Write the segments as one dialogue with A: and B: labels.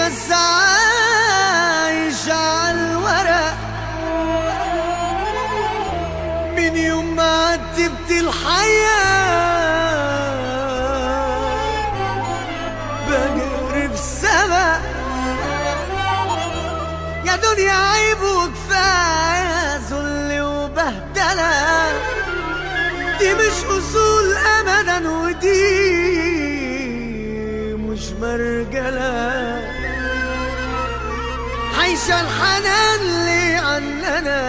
A: بس عايش عالورق من يوم ما عتبت الحياة بجري في سما يا دنيا عيب وكفاية ذل وبهدلة دي مش أصول أبدا ودي مش مرجلة عايشة الحنان اللي عننا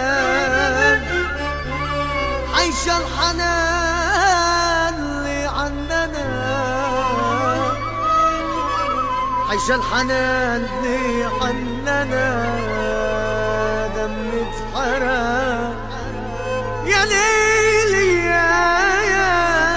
A: عايشة الحنان اللي عننا عايشة الحنان اللي عننا دم اتحرق يا ليلي يا يا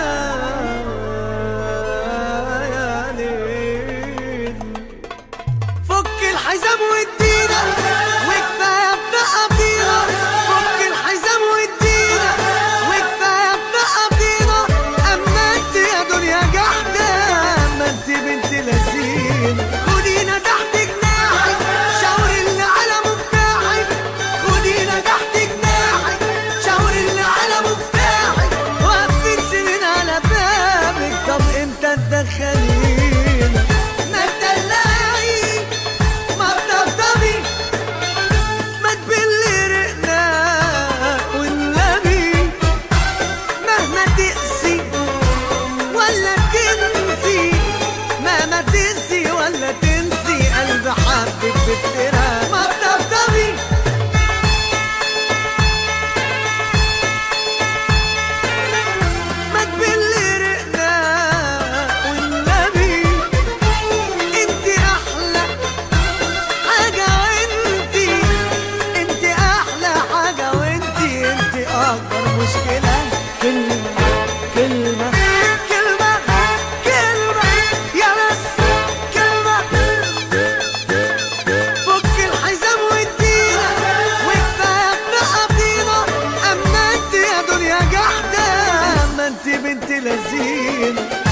A: يا ليل فك الحزام وادينا وكفايه بنقضينا فك الحزام وادينا وكفايه بنقضينا اما انت يا دنيا جحده اما انت بنت لذيذ خدينا تحت جناحك شاوري اللي على مفتاحك خدينا تحت جناحك شاوري اللي على مفتاحك واقفين سنين على بابك طب امتى تدخلينا ما تدلعي ما تطبطبي ما تبلي رقنا والنبي مهما تقسي ولا تنسي مهما تقسي ولا تنسي قلب حبك بفترة ما تطبطبي ما تبلي رقنا والنبي انت احلى حاجة وانتي انت احلى حاجة وانتي انت اكبر مشكلة كلمة كلمة كلمة كلمة يا بس كلمة فك الحزام وادينا وكفاية بنقضينا اما انت يا دنيا جحدة اما انت بنت لذينة